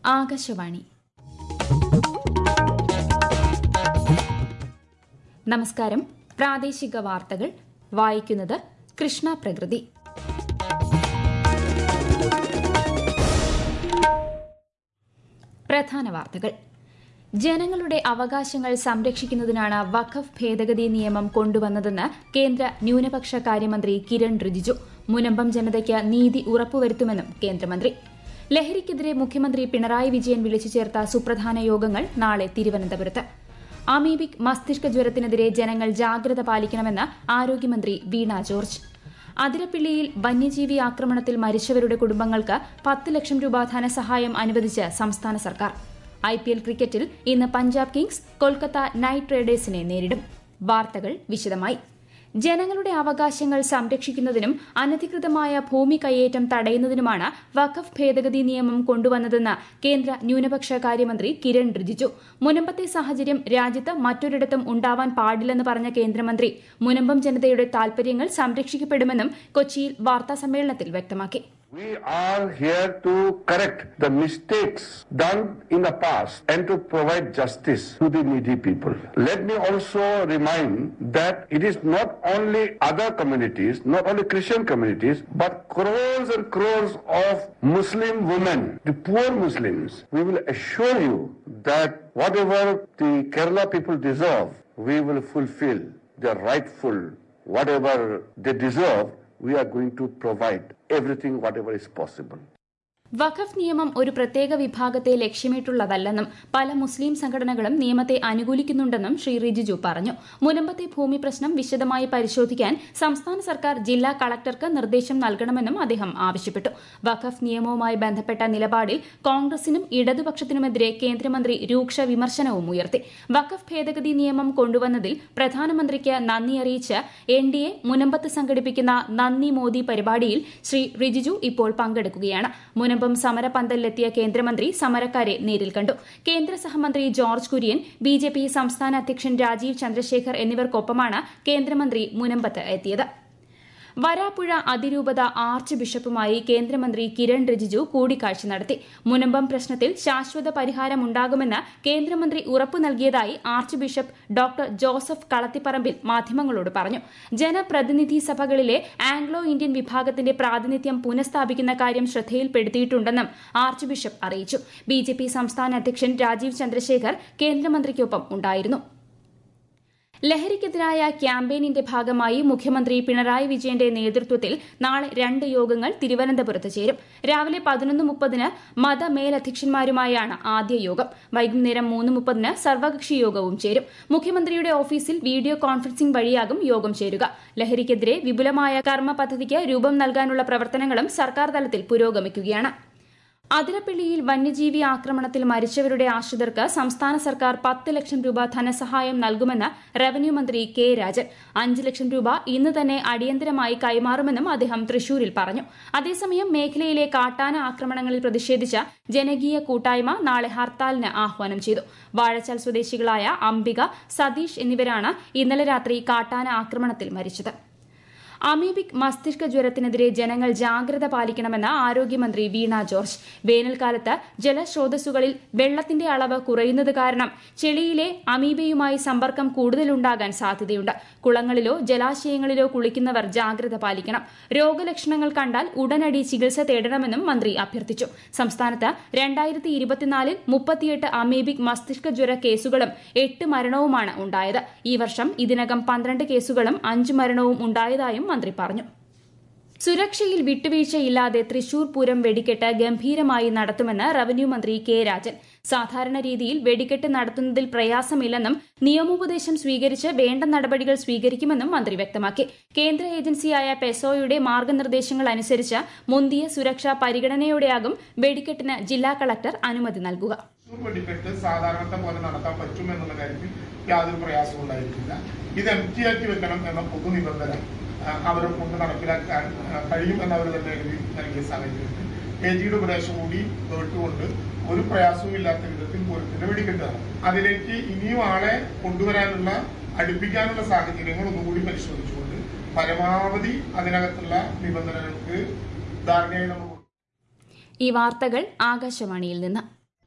ആകാശവാണി നമസ്കാരം പ്രാദേശിക വാർത്തകൾ വായിക്കുന്നത് കൃഷ്ണ പ്രകൃതി പ്രധാന വാർത്തകൾ ജനങ്ങളുടെ അവകാശങ്ങൾ സംരക്ഷിക്കുന്നതിനാണ് വഖഫ് ഭേദഗതി നിയമം കൊണ്ടുവന്നതെന്ന് കേന്ദ്ര ന്യൂനപക്ഷ കാര്യമന്ത്രി കിരൺ റിജിജു മുനമ്പം ജനതയ്ക്ക് നീതി ഉറപ്പുവരുത്തുമെന്നും കേന്ദ്രമന്ത്രി ലഹരിക്കെതിരെ മുഖ്യമന്ത്രി പിണറായി വിജയൻ വിളിച്ചു ചേർത്ത സുപ്രധാന യോഗങ്ങൾ നാളെ തിരുവനന്തപുരത്ത് അമീബിക് മസ്തിഷ്ക ജ്വരത്തിനെതിരെ ജനങ്ങൾ ജാഗ്രത പാലിക്കണമെന്ന് ആരോഗ്യമന്ത്രി വീണ ജോർജ് അതിരപ്പിള്ളിയിൽ വന്യജീവി ആക്രമണത്തിൽ മരിച്ചവരുടെ കുടുംബങ്ങൾക്ക് പത്ത് ലക്ഷം രൂപ ധനസഹായം അനുവദിച്ച് സംസ്ഥാന സർക്കാർ ഐ പി എൽ ക്രിക്കറ്റിൽ ഇന്ന് പഞ്ചാബ് കിങ്സ് കൊൽക്കത്ത നൈറ്റ് റൈഡേഴ്സിനെ നേരിടും വാർത്തകൾ വിശദമായി ജനങ്ങളുടെ അവകാശങ്ങൾ സംരക്ഷിക്കുന്നതിനും അനധികൃതമായ ഭൂമി കയ്യേറ്റം തടയുന്നതിനുമാണ് വഖഫ് ഭേദഗതി നിയമം കൊണ്ടുവന്നതെന്ന് കേന്ദ്ര ന്യൂനപക്ഷ കാര്യമന്ത്രി കിരൺ റിജിജു മുനമ്പത്തെ സാഹചര്യം രാജ്യത്ത് മറ്റൊരിടത്തും ഉണ്ടാവാൻ പാടില്ലെന്ന് പറഞ്ഞ കേന്ദ്രമന്ത്രി മുനമ്പം ജനതയുടെ താൽപര്യങ്ങൾ സംരക്ഷിക്കപ്പെടുമെന്നും കൊച്ചിയിൽ വാർത്താസമ്മേളനത്തിൽ വ്യക്തമാക്കി We are here to correct the mistakes done in the past and to provide justice to the needy people. Let me also remind that it is not only other communities, not only Christian communities, but crores and crores of Muslim women, the poor Muslims. We will assure you that whatever the Kerala people deserve, we will fulfill their rightful, whatever they deserve, we are going to provide everything whatever is possible. വഖഫ് നിയമം ഒരു പ്രത്യേക വിഭാഗത്തെ ലക്ഷ്യമിട്ടുള്ളതല്ലെന്നും പല മുസ്ലിം സംഘടനകളും നിയമത്തെ അനുകൂലിക്കുന്നുണ്ടെന്നും ശ്രീ റിജിജു പറഞ്ഞു മുനമ്പത്തെ ഭൂമി പ്രശ്നം വിശദമായി പരിശോധിക്കാൻ സംസ്ഥാന സർക്കാർ ജില്ലാ കളക്ടർക്ക് നിർദ്ദേശം നൽകണമെന്നും അദ്ദേഹം ആവശ്യപ്പെട്ടു വഖഫ് നിയമവുമായി ബന്ധപ്പെട്ട നിലപാടിൽ കോൺഗ്രസിനും ഇടതുപക്ഷത്തിനുമെതിരെ കേന്ദ്രമന്ത്രി രൂക്ഷ വിമർശനവും ഉയർത്തി വഖഫ് ഭേദഗതി നിയമം കൊണ്ടുവന്നതിൽ പ്രധാനമന്ത്രിക്ക് നന്ദി അറിയിച്ച് എൻ ഡി എ മുനമ്പത്ത് സംഘടിപ്പിക്കുന്ന നന്ദി മോദി പരിപാടിയിൽ ശ്രീ റിജിജു ഇപ്പോൾ പങ്കെടുക്കുകയാണ് മുനമ്പം സമരപന്തലിലെത്തിയ കേന്ദ്രമന്ത്രി സമരക്കാരെ നേരിൽ കണ്ടു കേന്ദ്ര സഹമന്ത്രി George Kurian B J P സംസ്ഥാന അധ്യക്ഷൻ രാജീവ് ചന്ദ്രശേഖർ എന്നിവർക്കൊപ്പമാണ് കേന്ദ്രമന്ത്രി മുനമ്പത്ത് എത്തിയത് വരാപ്പുഴ അതിരൂപത ആർച്ച് ബിഷപ്പുമായി കേന്ദ്രമന്ത്രി കിരൺ റിജിജു കൂടിക്കാഴ്ച നടത്തി മുനമ്പം പ്രശ്നത്തിൽ ശാശ്വത പരിഹാരമുണ്ടാകുമെന്ന് കേന്ദ്രമന്ത്രി ഉറപ്പു നൽകിയതായി archbishop doctor Joseph Kalathiparambil മാധ്യമങ്ങളോട് പറഞ്ഞു ജനപ്രതിനിധി സഭകളിലെ ആംഗ്ലോ ഇന്ത്യൻ വിഭാഗത്തിന്റെ പ്രാതിനിധ്യം പുനഃസ്ഥാപിക്കുന്ന കാര്യം ശ്രദ്ധയിൽപ്പെടുത്തിയിട്ടുണ്ടെന്നും ആർച്ച് ബിഷപ്പ് അറിയിച്ചു ബി സംസ്ഥാന അധ്യക്ഷൻ രാജീവ് ചന്ദ്രശേഖർ കേന്ദ്രമന്ത്രിക്കൊപ്പം ഉണ്ടായിരുന്നു ലഹരിക്കെതിരായ ക്യാമ്പയിനിന്റെ ഭാഗമായി മുഖ്യമന്ത്രി പിണറായി വിജയന്റെ നേതൃത്വത്തിൽ നാളെ രണ്ട് യോഗങ്ങൾ തിരുവനന്തപുരത്ത് ചേരും രാവിലെ പതിനൊന്ന് മുപ്പതിന് മതമേലധ്യക്ഷന്മാരുമായാണ് ആദ്യ യോഗം വൈകുന്നേരം മൂന്ന് മുപ്പതിന് സർവകക്ഷി യോഗവും ചേരും മുഖ്യമന്ത്രിയുടെ ഓഫീസിൽ വീഡിയോ കോൺഫറൻസിംഗ് വഴിയാകും യോഗം ചേരുക ലഹരിക്കെതിരെ വിപുലമായ കർമ്മ പദ്ധതിക്ക് രൂപം നൽകാനുള്ള പ്രവർത്തനങ്ങളും സർക്കാർ തലത്തിൽ പുരോഗമിക്കുകയാണ് അതിരപ്പള്ളിയിൽ വന്യജീവി ആക്രമണത്തിൽ മരിച്ചവരുടെ ആശ്രിതർക്ക് സംസ്ഥാന സർക്കാർ പത്ത് ലക്ഷം രൂപ ധനസഹായം നൽകുമെന്ന് റവന്യൂ മന്ത്രി കെ രാജൻ അഞ്ച് ലക്ഷം രൂപ ഇന്ന് തന്നെ അടിയന്തരമായി കൈമാറുമെന്നും അദ്ദേഹം തൃശൂരിൽ പറഞ്ഞു അതേസമയം മേഖലയിലെ കാട്ടാന ആക്രമണങ്ങളിൽ പ്രതിഷേധിച്ച ജനകീയ കൂട്ടായ്മ നാളെ ഹർത്താലിന് ആഹ്വാനം ചെയ്തു വാഴച്ചാൽ സ്വദേശികളായ അംബിക സതീഷ് എന്നിവരാണ് ഇന്നലെ രാത്രി കാട്ടാന ആക്രമണത്തിൽ മരിച്ചത് അമീബിക് മസ്തിഷ്ക ജ്വരത്തിനെതിരെ ജനങ്ങൾ ജാഗ്രത പാലിക്കണമെന്ന് ആരോഗ്യമന്ത്രി വീണ ജോർജ് വേനൽക്കാലത്ത് ജലസ്രോതസ്സുകളിൽ വെള്ളത്തിന്റെ അളവ് കുറയുന്നത് കാരണം ചെളിയിലെ അമീബയുമായി സമ്പർക്കം കൂടുതലുണ്ടാകാൻ സാധ്യതയുണ്ട് കുളങ്ങളിലോ ജലാശയങ്ങളിലോ കുളിക്കുന്നവർ ജാഗ്രത പാലിക്കണം രോഗലക്ഷണങ്ങൾ കണ്ടാൽ ഉടനടി ചികിത്സ തേടണമെന്നും മന്ത്രി അഭ്യർത്ഥിച്ചു സംസ്ഥാനത്ത് രണ്ടായിരത്തി ഇരുപത്തിനാലിൽ മുപ്പത്തിയെട്ട് അമീബിക് മസ്തിഷ്ക ജ്വര കേസുകളും എട്ട് മരണവുമാണ് ഉണ്ടായത് ഈ വർഷം ഇതിനകം പന്ത്രണ്ട് കേസുകളും അഞ്ച് മരണവും ഉണ്ടായതായും മന്ത്രി പറഞ്ഞു സുരക്ഷയിൽ വിട്ടുവീഴ്ചയില്ലാതെ തൃശൂർ പൂരം വെടിക്കെട്ട് ഗംഭീരമായി നടത്തുമെന്ന് റവന്യൂ മന്ത്രി കെ രാജൻ സാധാരണ രീതിയിൽ വെടിക്കെട്ട് നടത്തുന്നതിൽ പ്രയാസമില്ലെന്നും നിയമോപദേശം സ്വീകരിച്ച് വേണ്ട നടപടികൾ സ്വീകരിക്കുമെന്നും മന്ത്രി വ്യക്തമാക്കി കേന്ദ്ര ഏജൻസിയായ പെസോയുടെ മാർഗനിർദ്ദേശങ്ങൾ അനുസരിച്ച് മുന്തിയ സുരക്ഷാ പരിഗണനയോടെയാകും വെടിക്കെട്ടിന് ജില്ലാ കളക്ടർ അനുമതി നൽകുക തൃശൂർ വെടിക്കെട്ട് സാധാരണത്തെ പോലെ നടത്താൻ പറ്റും എന്നുള്ള കാര്യത്തിൽ യാതൊരു പ്രയാസവും ഉണ്ടായിരിക്കില്ല ഇത് എം ടി ആക്കി വെക്കണം എന്ന പൊതു നിബന്ധന ആ, അവരെ കൊണ്ട് നടപ്പിലാക്കാൻ ആ, കഴിയും എന്ന് അവർ തന്നെ എഴുതി നൽകിയ സാഹചര്യത്തിൽ എ ജിയുടെ ഉപദേശം കൂടി കേട്ടുകൊണ്ട് ഒരു പ്രയാസവും ഇല്ലാത്ത വിധത്തിൽ പൂരത്തിന്റെ വെടിക്കെട്ടാണ് അതിലേക്ക് ഇനിയും ആളെ കൊണ്ടുവരാനുള്ള അടുപ്പിക്കാനുള്ള സാഹചര്യങ്ങൾ ഒന്നുകൂടി പരിശോധിച്ചുകൊണ്ട് പരമാവധി അതിനകത്തുള്ള നിബന്ധനകൾക്ക് ധാരണയായി നമ്മൾ ഈ വാർത്തകൾ ആകാശവാണിയിൽ നിന്ന്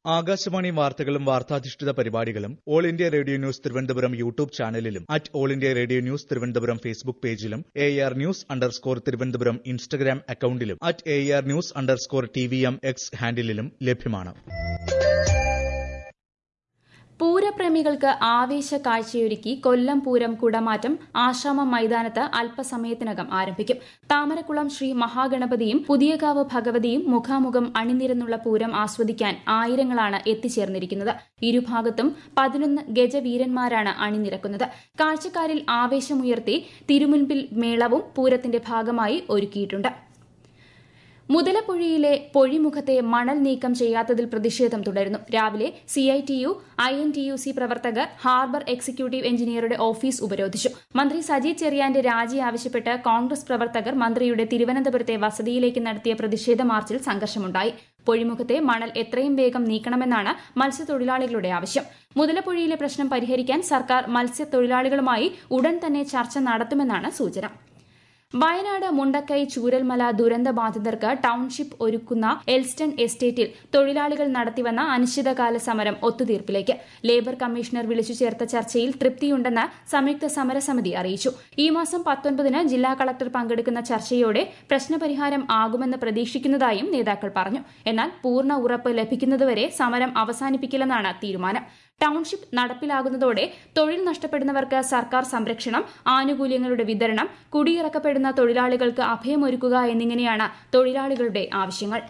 ആകാശവാണി വാർത്തകളും വാർത്താധിഷ്ഠിത പരിപാടികളും all India radio news Thiruvananthapuram YouTube ചാനലിലും at all India radio news Thiruvananthapuram Facebook പേജിലും A R news underscore Thiruvananthapuram Instagram അക്കൌണ്ടിലും at A R news underscore T V M X ഹാൻഡിലും ലഭ്യമാണ് പൂരപ്രേമികൾക്ക് ആവേശ കാഴ്ചയൊരുക്കി കൊല്ലം പൂരം കുടമാറ്റം ആശ്രാമം മൈതാനത്ത് അല്പസമയത്തിനകം ആരംഭിക്കും താമരക്കുളം ശ്രീ മഹാഗണപതിയും പുതിയകാവ് ഭഗവതിയും മുഖാമുഖം അണിനിരന്നുള്ള പൂരം ആസ്വദിക്കാൻ ആയിരങ്ങളാണ് എത്തിച്ചേർന്നിരിക്കുന്നത് ഇരുഭാഗത്തും പതിനൊന്ന് ഗജവീരന്മാരാണ് അണിനിരക്കുന്നത് കാഴ്ചക്കാരിൽ ആവേശമുയർത്തി തിരുമുൻപിൽ മേളവും പൂരത്തിന്റെ ഭാഗമായി ഒരുക്കിയിട്ടുണ്ട് മുതലപ്പുഴയിലെ പൊഴിമുഖത്തെ മണൽ നീക്കം ചെയ്യാത്തതിൽ പ്രതിഷേധം തുടരുന്നു രാവിലെ CITU I N T U C പ്രവർത്തകർ ഹാർബർ എക്സിക്യൂട്ടീവ് എഞ്ചിനീയറുടെ ഓഫീസ് ഉപരോധിച്ചു മന്ത്രി സജി ചെറിയാന്റെ രാജി ആവശ്യപ്പെട്ട് കോൺഗ്രസ് പ്രവർത്തകർ മന്ത്രിയുടെ തിരുവനന്തപുരത്തെ വസതിയിലേക്ക് നടത്തിയ പ്രതിഷേധ മാർച്ചിൽ സംഘർഷമുണ്ടായി പൊഴിമുഖത്തെ മണൽ എത്രയും വേഗം നീക്കണമെന്നാണ് മത്സ്യത്തൊഴിലാളികളുടെ ആവശ്യം മുതലപ്പുഴയിലെ പ്രശ്നം പരിഹരിക്കാൻ സർക്കാർ മത്സ്യത്തൊഴിലാളികളുമായി ഉടൻ തന്നെ ചർച്ച നടത്തുമെന്നാണ് സൂചന വയനാട് മുണ്ടക്കൈ ചൂരൽമല ദുരന്ത ബാധിതർക്ക് ടൌൺഷിപ്പ് ഒരുക്കുന്ന എൽസ്റ്റൺ എസ്റ്റേറ്റിൽ തൊഴിലാളികൾ നടത്തിവന്ന അനിശ്ചിതകാല സമരം ഒത്തുതീർപ്പിലേക്ക് ലേബർ കമ്മീഷണർ വിളിച്ചു ചേർത്ത ചർച്ചയിൽ തൃപ്തിയുണ്ടെന്ന് സംയുക്ത സമരസമിതി അറിയിച്ചു ഈ മാസം പത്തൊൻപതിന് ജില്ലാ കളക്ടർ പങ്കെടുക്കുന്ന ചർച്ചയോടെ പ്രശ്നപരിഹാരം ആകുമെന്ന് പ്രതീക്ഷിക്കുന്നതായും നേതാക്കൾ പറഞ്ഞു എന്നാൽ പൂർണ്ണ ഉറപ്പ് ലഭിക്കുന്നതുവരെ സമരം അവസാനിപ്പിക്കില്ലെന്നാണ് തീരുമാനം ടൌൺഷിപ്പ് നടപ്പിലാകുന്നതോടെ തൊഴിൽ നഷ്ടപ്പെടുന്നവർക്ക് സർക്കാർ സംരക്ഷണം ആനുകൂല്യങ്ങളുടെ വിതരണം കുടിയിറക്കപ്പെടുന്ന തൊഴിലാളികൾക്ക് അഭയമൊരുക്കുക എന്നിങ്ങനെയാണ് തൊഴിലാളികളുടെ ആവശ്യങ്ങൾ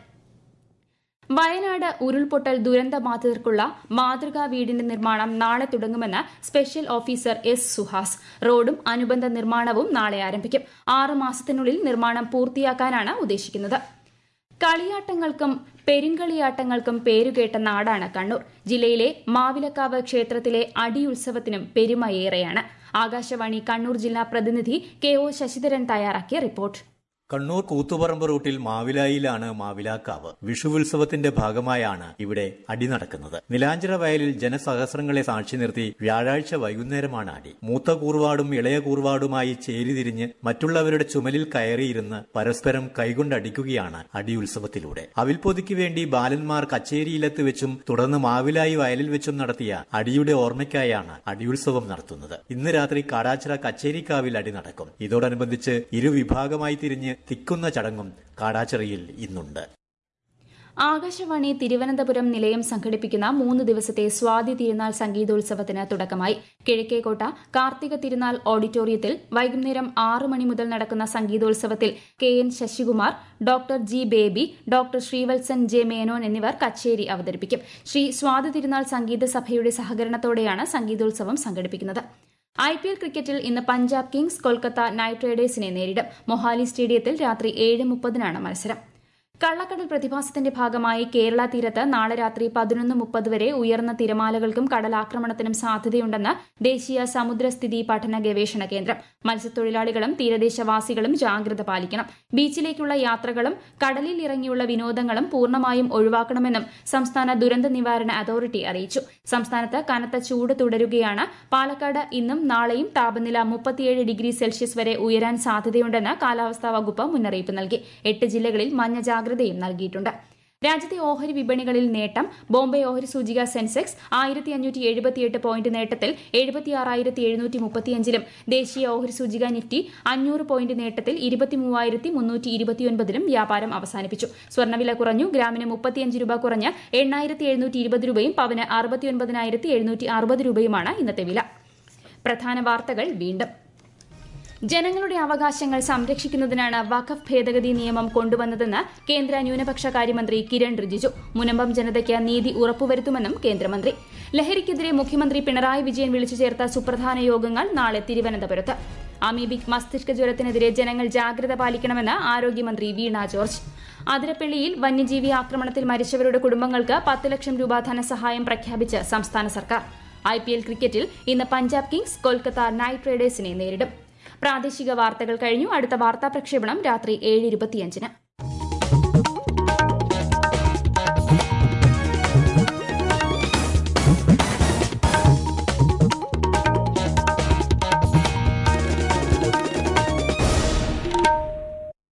വയനാട് ഉരുൾപൊട്ടൽ ദുരന്ത ബാധിതർക്കുള്ള മാതൃകാ വീടിന്റെ നിർമ്മാണം നാളെ തുടങ്ങുമെന്ന് സ്പെഷ്യൽ ഓഫീസർ എസ് സുഹാസ് റോഡും അനുബന്ധ നിർമ്മാണവും നാളെ ആരംഭിക്കും ആറ് മാസത്തിനുള്ളിൽ നിർമ്മാണം പൂർത്തിയാക്കാനാണ് ഉദ്ദേശിക്കുന്നത് കളിയാട്ടങ്ങൾക്കും പെരുങ്കളിയാട്ടങ്ങൾക്കും പേരുകേട്ട നാടാണ് കണ്ണൂർ ജില്ലയിലെ മാവിലക്കാവ് ക്ഷേത്രത്തിലെ അടിയുത്സവത്തിനും പെരുമയേറെയാണ് ആകാശവാണി കണ്ണൂർ ജില്ലാ പ്രതിനിധി കെ ഒ ശശിധരൻ തയ്യാറാക്കിയ റിപ്പോർട്ട് കണ്ണൂർ കൂത്തുപറമ്പ് റൂട്ടിൽ മാവിലായിലാണ് മാവിലാക്കാവ് വിഷുവുത്സവത്തിന്റെ ഭാഗമായാണ് ഇവിടെ അടി നടക്കുന്നത് നിലാഞ്ചിറ വയലിൽ ജനസഹസ്രങ്ങളെ സാക്ഷി നിർത്തി വ്യാഴാഴ്ച വൈകുന്നേരമാണ് അടി മൂത്ത കൂർവാടും ഇളയ കൂർവാടുമായി ചേരിതിരിഞ്ഞ് മറ്റുള്ളവരുടെ ചുമലിൽ കയറിയിരുന്ന് പരസ്പരം കൈകൊണ്ടടിക്കുകയാണ് അടിയുത്സവത്തിലൂടെ അവിൽപ്പൊതിക്ക് വേണ്ടി ബാലന്മാർ കച്ചേരിയിലത്ത് വെച്ചും തുടർന്ന് മാവിലായി വയലിൽ വെച്ചും നടത്തിയ അടിയുടെ ഓർമ്മയ്ക്കായാണ് അടിയുത്സവം നടത്തുന്നത് ഇന്ന് രാത്രി കാടാച്ചിറ കച്ചേരിക്കാവിൽ അടി നടക്കും ഇതോടനുബന്ധിച്ച് ഇരുവിഭാഗമായി തിരിഞ്ഞ് തിക്കുന്ന ചടങ്ങും കാടാച്ചിറയിൽ ഇന്നുണ്ട് ആകാശവാണി തിരുവനന്തപുരം നിലയം സംഘടിപ്പിക്കുന്ന മൂന്ന് ദിവസത്തെ സ്വാതി തിരുനാൾ സംഗീതോത്സവത്തിന് തുടക്കമായി കിഴക്കേക്കോട്ട കാർത്തിക തിരുനാൾ ഓഡിറ്റോറിയത്തിൽ വൈകുന്നേരം ആറ് മണി മുതൽ നടക്കുന്ന സംഗീതോത്സവത്തിൽ K N Sasikumar doctor G Baby doctor Sreevalsan J Menon എന്നിവർ കച്ചേരി അവതരിപ്പിക്കും ശ്രീ സ്വാതി തിരുനാൾ സംഗീത സഭയുടെ സഹകരണത്തോടെയാണ് സംഗീതോത്സവം സംഘടിപ്പിക്കുന്നത് ഐ പി എൽ ക്രിക്കറ്റിൽ ഇന്ന് പഞ്ചാബ് കിങ്സ് കൊൽക്കത്ത നൈറ്റ് റൈഡേഴ്സിനെ നേരിടും മൊഹാലി സ്റ്റേഡിയത്തിൽ രാത്രി ഏഴ് മുപ്പതിനാണ് മത്സരം കള്ളക്കടൽ പ്രതിഭാസത്തിന്റെ ഭാഗമായി കേരള തീരത്ത് നാളെ രാത്രി പതിനൊന്ന് മുപ്പത് വരെ ഉയർന്ന തിരമാലകൾക്കും കടലാക്രമണത്തിനും സാധ്യതയുണ്ടെന്ന് ദേശീയ സമുദ്രസ്ഥിതി പഠന ഗവേഷണ കേന്ദ്രം മത്സ്യത്തൊഴിലാളികളും തീരദേശവാസികളും ജാഗ്രത പാലിക്കണം ബീച്ചിലേക്കുള്ള യാത്രകളും കടലിൽ ഇറങ്ങിയുള്ള വിനോദങ്ങളും പൂർണ്ണമായും ഒഴിവാക്കണമെന്നും സംസ്ഥാന ദുരന്ത നിവാരണ അതോറിറ്റി അറിയിച്ചു സംസ്ഥാനത്ത് കനത്ത ചൂട് തുടരുകയാണ് പാലക്കാട് ഇന്നും നാളെയും താപനില മുപ്പത്തിയേഴ് ഡിഗ്രി സെൽഷ്യസ് വരെ ഉയരാൻ സാധ്യതയുണ്ടെന്ന് കാലാവസ്ഥാ വകുപ്പ് മുന്നറിയിപ്പ് നൽകി എട്ട് ജില്ലകളിൽ മഞ്ഞ ജാഗ്രതയും നൽകിയിട്ടുണ്ട് രാജ്യത്തെ ഓഹരി വിപണികളിൽ നേട്ടം ബോംബെ ഓഹരി സൂചിക സെൻസെക്സ് ആയിരത്തി അഞ്ഞൂറ്റി എഴുപത്തിയെട്ട് പോയിന്റ് നേട്ടത്തിൽ എഴുപത്തിയാറായിരത്തി എഴുന്നൂറ്റി മുപ്പത്തിയഞ്ചിലും ദേശീയ ഓഹരി സൂചിക നിഫ്റ്റി അഞ്ഞൂറ് പോയിന്റ് നേട്ടത്തിൽ ഇരുപത്തിമൂവായിരത്തി മുന്നൂറ്റി ഇരുപത്തിയൊൻപതിലും വ്യാപാരം അവസാനിപ്പിച്ചു സ്വർണ്ണവില കുറഞ്ഞു ഗ്രാമിന് മുപ്പത്തിയഞ്ച് രൂപ കുറഞ്ഞ് എണ്ണായിരത്തി എഴുന്നൂറ്റി ഇരുപത് രൂപയും പവന് അറുപത്തിയൊൻപതിനായിരത്തി എഴുന്നൂറ്റി അറുപത് രൂപയുമാണ് ഇന്നത്തെ വില പ്രധാന വാർത്തകൾ വീണ്ടും ജനങ്ങളുടെ അവകാശങ്ങൾ സംരക്ഷിക്കുന്നതിനാണ് വഖഫ് ഭേദഗതി നിയമം കൊണ്ടുവന്നതെന്ന് കേന്ദ്ര ന്യൂനപക്ഷ കാര്യമന്ത്രി കിരൺ റിജിജു മുനമ്പം ജനതയ്ക്ക് നീതി ഉറപ്പുവരുത്തുമെന്നും കേന്ദ്രമന്ത്രി ലഹരിക്കെതിരെ മുഖ്യമന്ത്രി പിണറായി വിജയൻ വിളിച്ചു ചേർത്ത സുപ്രധാന യോഗങ്ങൾ നാളെ തിരുവനന്തപുരത്ത് അമീബിക് മസ്തിഷ്ക ജ്വരത്തിനെതിരെ ജനങ്ങൾ ജാഗ്രത പാലിക്കണമെന്ന് ആരോഗ്യമന്ത്രി വീണ ജോർജ് അതിരപ്പള്ളിയിൽ വന്യജീവി ആക്രമണത്തിൽ മരിച്ചവരുടെ കുടുംബങ്ങൾക്ക് പത്ത് ലക്ഷം രൂപ ധനസഹായം പ്രഖ്യാപിച്ച് സംസ്ഥാന സർക്കാർ ഐ പി എൽ ക്രിക്കറ്റിൽ ഇന്ന് പഞ്ചാബ് കിങ്സ് കൊൽക്കത്ത നൈറ്റ് റൈഡേഴ്സിനെ നേരിടും പ്രാദേശിക വാർത്തകൾ കഴിഞ്ഞു അടുത്ത വാർത്താ പ്രക്ഷേപണം രാത്രി ഏഴ് ഇരുപത്തിയഞ്ചിന്